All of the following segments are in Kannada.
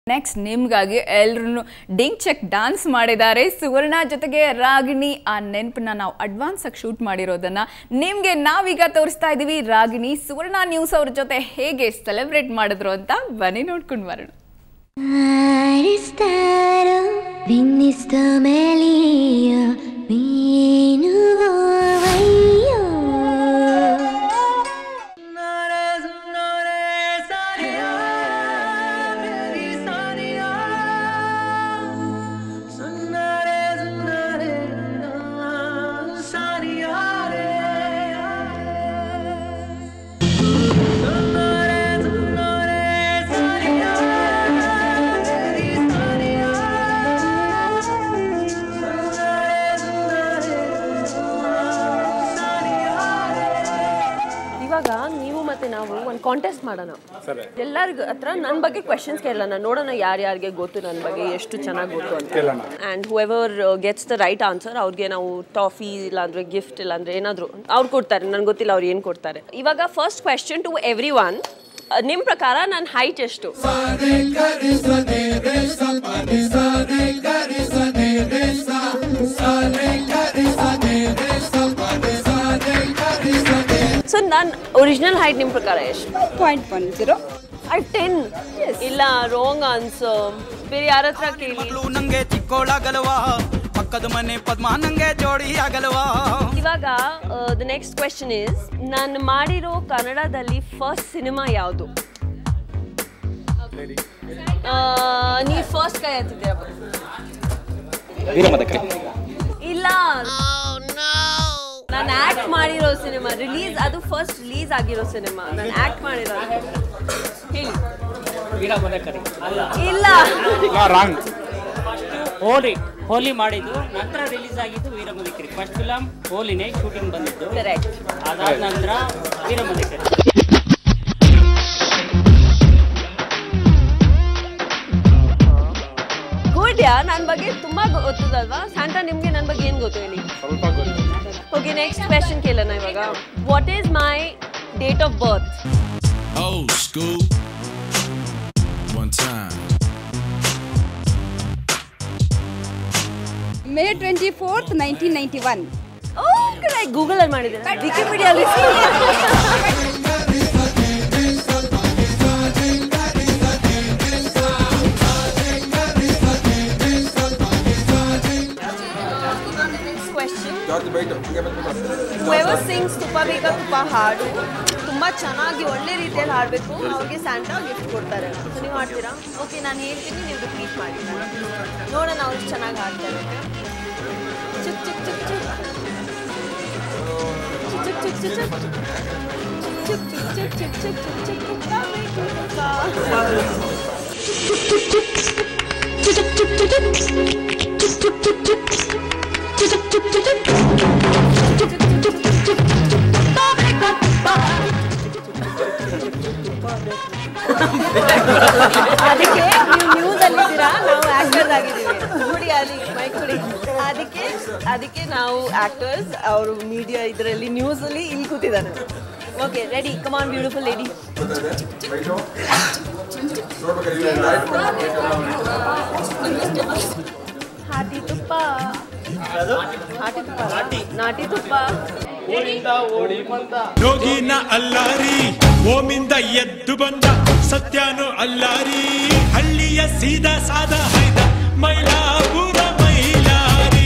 ನೆಕ್ಸ್ಟ್ ನಿಮ್ಗಾಗಿ ಎಲ್ರು ಡಿಂಗ್ ಚೆಕ್ ಡಾನ್ಸ್ ಮಾಡಿದ್ದಾರೆ ಸುವರ್ಣ ಜೊತೆಗೆ ರಾಗಿಣಿ ಆ ನೆನಪನ್ನ ನಾವು ಅಡ್ವಾನ್ಸ್ ಆಗಿ ಶೂಟ್ ಮಾಡಿರೋದನ್ನ ನಿಮ್ಗೆ ನಾವೀಗ ತೋರಿಸ್ತಾ ಇದೀವಿ ರಾಗಿಣಿ ಸುವರ್ಣ ನ್ಯೂಸ್ ಅವ್ರ ಜೊತೆ ಹೇಗೆ ಸೆಲೆಬ್ರೇಟ್ ಮಾಡಿದ್ರು ಅಂತ ಬನ್ನಿ ನೋಡ್ಕೊಂಡು ಬರೋಣ Aristaro, viniste Melia, vino vaio. ಇವಾಗ ನೀವು ಮತ್ತೆ ನಾವು ಒಂದು ಕಾಂಟೆಸ್ಟ್ ಮಾಡೋಣ ಎಲ್ಲರಿಗೂ ಹತ್ರ ನನ್ನ ಬಗ್ಗೆ ಕ್ವೆಶನ್ಸ್ ಕೇಳೋಣ ನೋಡೋಣ ಯಾರ್ಯಾರಿಗೆ ಗೊತ್ತು ನನ್ನ ಬಗ್ಗೆ ಎಷ್ಟು ಚೆನ್ನಾಗಿ ಗೊತ್ತು ಅಂತ and whoever gets the right answer ಅವ್ರಿಗೆ ನಾವು ಟಾಫಿ ಇಲ್ಲಾಂದ್ರೆ ಗಿಫ್ಟ್ ಇಲ್ಲಾಂದ್ರೆ ಏನಾದರೂ ಅವ್ರು ಕೊಡ್ತಾರೆ ನನ್ಗೆ ಗೊತ್ತಿಲ್ಲ ಅವ್ರು ಏನು ಕೊಡ್ತಾರೆ ಇವಾಗ first question to everyone ನಿಮ್ಮ ಪ್ರಕಾರ ನನ್ನ ಹೈಟ್ ಎಷ್ಟು ಸೊ ನನ್ನ ಒರಿಜಿನಲ್ ಹೈಟ್ ನಿಮ್ಮ ಪ್ರಕಾರ ಎಷ್ಟು point one zero I ten ಇಲ್ಲ ರಾಂಗ್ ಆನ್ಸರ್ ಬೇರೆ ಯಾರ ಹತ್ರ ಕೇಳಿ ಮಗಳು ನಂಗೆ ಚಿಕ್ಕೋಳಾಗಲ್ವಾ ಪಕ್ಕದ ಮನೆ ಪದ್ಮ ನಂಗೆ ಜೋಡಿ ಆಗಲ್ವಾ ಇವಾಗ ದ ನೆಕ್ಸ್ಟ್ ಕ್ವೆಶನ್ ಇಸ್ ನಾನು ಮಾಡಿರೋ ಕನ್ನಡದಲ್ಲಿ ಫಸ್ಟ್ ಸಿನಿಮಾ ಯಾವುದು ನೀವು ಫಸ್ಟ್ ಕೈ ಎತ್ತಿದ್ದೀರ ಇಲ್ಲ ನಾನು ಆಕ್ಟ್ ಮಾಡಿರೋ ಸಿನಿಮಾ ರಿಲೀಸ್ ಅದು ಫಸ್ಟ್ ರಿಲೀಸ್ ಆಗಿರೋ ಸಿನಿಮಾ ನಾನು ಆಕ್ಟ್ ಮಾಡಿರೋ ಹೇಳಿ ಇಲ್ಲ ರಾಂಗ್ ಹೋಲಿ ಹೋಲಿ ಮಾಡಿದ್ದು ನಂತರ ರಿಲೀಸ್ ಆಗಿದ್ದು ವೀರಮದಿಕರಿ ಫಸ್ಟ್ ಫಿಲಮ್ ಹೋಲಿನೇ ಶೂಟಿಂಗ್ ಬಂದಿದ್ದು ಕರೆಕ್ಟ್ ಅದಾದ ನಂತರ ವೀರಮದಿಕರಿ ಗುಡ್ ಯಾ ನನ್ನ ಬಗ್ಗೆ ತುಂಬಾ ಗೊತ್ತದಲ್ವಾ ಸ್ಯಾಂಟಾ ನಿಮ್ಗೆ ನನ್ನ ಬಗ್ಗೆ ಏನು ಗೊತ್ತು ಹೇಳಿ ಸ್ವಲ್ಪ ಗೊತ್ತು ಓಕೆ ನೆಕ್ಸ್ಟ್ ಕ್ವೆಶನ್ ಕೇಳೋಣ ಇವಾಗ what is my date of birth Old school. One time. May twenty fourth nineteen ninety one oh correct Google ಅಲ್ಲಿ ಮಾಡಿದ್ದೇನೆ ವಿಕಿಪೀಡಿಯಲ್ಲಿ ಕ್ವೆಶನ್ whoever sings ತುಪ್ಪ ಬೇಗ ತುಪ್ಪ ಹಾಡು ತುಂಬಾ ಚೆನ್ನಾಗಿ ಒಳ್ಳೆ ರೀತಿಯಲ್ಲಿ ಹಾಡಬೇಕು ಅವ್ರಿಗೆ ಸ್ಯಾಂಟಾ ಗಿಫ್ಟ್ ಕೊಡ್ತಾರೆ ಸೊ ನೀವು ಹಾಡ್ತೀರಾ ಓಕೆ ನಾನು ಹೇಳ್ತೀನಿ ನೀವು ರಿಪೀಟ್ ಮಾಡಿ ನೋಡೋಣ ಅವ್ರು ಚೆನ್ನಾಗಿ ಹಾಡ್ತಾರೆ ಚುಕ್ ಚುಕ್ ಚುಕ್ ಚುಕ್ ಚುಕ್ ಚುಕ್ ಚುಕ್ ಚುಕ್ ಚುಕ್ ಚುಕ್ ಚುಕ್ ಚುಕ್ ಚುಕ್ ಚುಕ್ ಚುಕ್ ತುಪ್ಪ ಬೇಕು ತುಪ್ಪ ಅದಕ್ಕೆ ನೀವು ನ್ಯೂಸ್ ಅಲ್ಲಿದ್ದೀರಾ ನಾವು ಆಕ್ಟರ್ಸ್ ಆಗಿದ್ದೀವಿ ಕುಡಿ ಅಲ್ಲಿ ಮೈಕ್ ಕುಡಿ ಅದಕ್ಕೆ ಅದಕ್ಕೆ ನಾವು ಆಕ್ಟರ್ಸ್ ಅವರು ಮೀಡಿಯಾ ಇದರಲ್ಲಿ ನ್ಯೂಸ್ ಅಲ್ಲಿ ಇಲ್ಲಿ ಕೂತಿದ್ದಾನೆ okay ready come on beautiful lady ಹಾಟಿ ತುಪ್ಪ ಹಾಟಿ ತುಪ್ಪ ನಾಟಿ ತುಪ್ಪ ಯೋಗಿನ ಅಲ್ಲಾರಿ ಓಮಿಂದ ಎದ್ದು ಬಂದ ಸತ್ಯನು ಅಲ್ಲಾರಿ ಹಳ್ಳಿಯ ಸೀದಾ ಸಾದ ಹೈದ ಮೈಲಾಪುರ ಮೈಲಾರಿ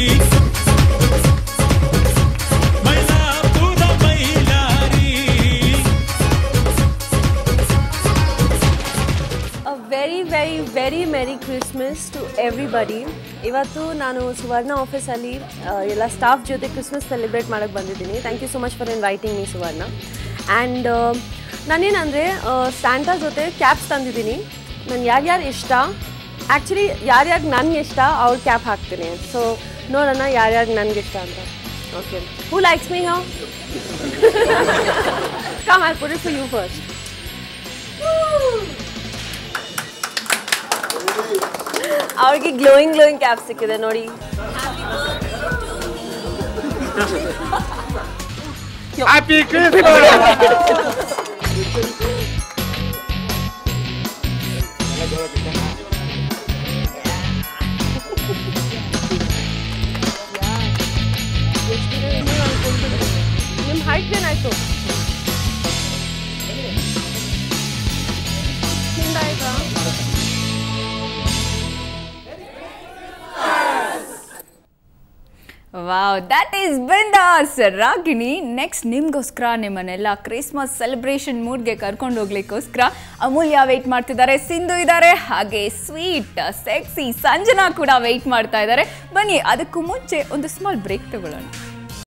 ಮೈಲಾಪುರ ಮೈಲಾರಿ a very very very merry Christmas to everybody ಇವತ್ತು ನಾನು ಸುವರ್ಣ ಆಫೀಸಲ್ಲಿ ಎಲ್ಲ ಸ್ಟಾಫ್ ಜೊತೆ ಕ್ರಿಸ್ಮಸ್ ಸೆಲೆಬ್ರೇಟ್ ಮಾಡೋಕ್ಕೆ ಬಂದಿದ್ದೀನಿ thank you so much for inviting me Suvarna and ನಾನೇನಂದರೆ ಸ್ಯಾಂಟಾ ಜೊತೆ ಕ್ಯಾಪ್ಸ್ ತಂದಿದ್ದೀನಿ ನಾನು ಯಾರ್ಯಾರು ಇಷ್ಟ ಆ್ಯಕ್ಚುಲಿ ಯಾರ್ಯಾರು ನನಗೆ ಇಷ್ಟ ಅವ್ರ ಕ್ಯಾಪ್ ಹಾಕ್ತೀನಿ ಸೊ ನೋಡೋಣ ಯಾರ್ಯಾರು ನನಗೆ ಇಷ್ಟ ಅಂತ okay who likes me how come I put it for you first ಅವ್ರಿಗೆ ಗ್ಲೋಯಿಂಗ್ ಗ್ಲೋಯಿಂಗ್ ಕ್ಯಾಪ್ ಸಿಕ್ಕಿದೆ ನೋಡಿ ಹ್ಯಾಪಿ ಕ್ರಿಸ್ಮಸ್ ವೈಟ್ ಏನಾಯ್ತು ಹಿಂದಾಯ್ತಾ ವಾವ್ ದಟ್ ಈಸ್ ಬಿಂದಾಸ್ ರಾಗಿಣಿ ನೆಕ್ಸ್ಟ್ ನಿಮ್ಗೋಸ್ಕರ ನಿಮ್ಮನ್ನೆಲ್ಲ ಕ್ರಿಸ್ಮಸ್ ಸೆಲೆಬ್ರೇಷನ್ ಮೂಡ್ಗೆ ಕರ್ಕೊಂಡು ಹೋಗ್ಲಿಕ್ಕೋಸ್ಕರ ಅಮೂಲ್ಯ ವೆಯ್ಟ್ ಮಾಡ್ತಿದ್ದಾರೆ ಸಿಂಧು ಇದ್ದಾರೆ ಹಾಗೆ ಸ್ವೀಟ್ ಸೆಕ್ಸಿ ಸಂಜನಾ ಕೂಡ ವೆಯ್ಟ್ ಮಾಡ್ತಾ ಇದ್ದಾರೆ ಬನ್ನಿ ಅದಕ್ಕೂ ಮುಂಚೆ ಒಂದು ಸ್ಮಾಲ್ ಬ್ರೇಕ್ ತಗೊಳ್ಳೋಣ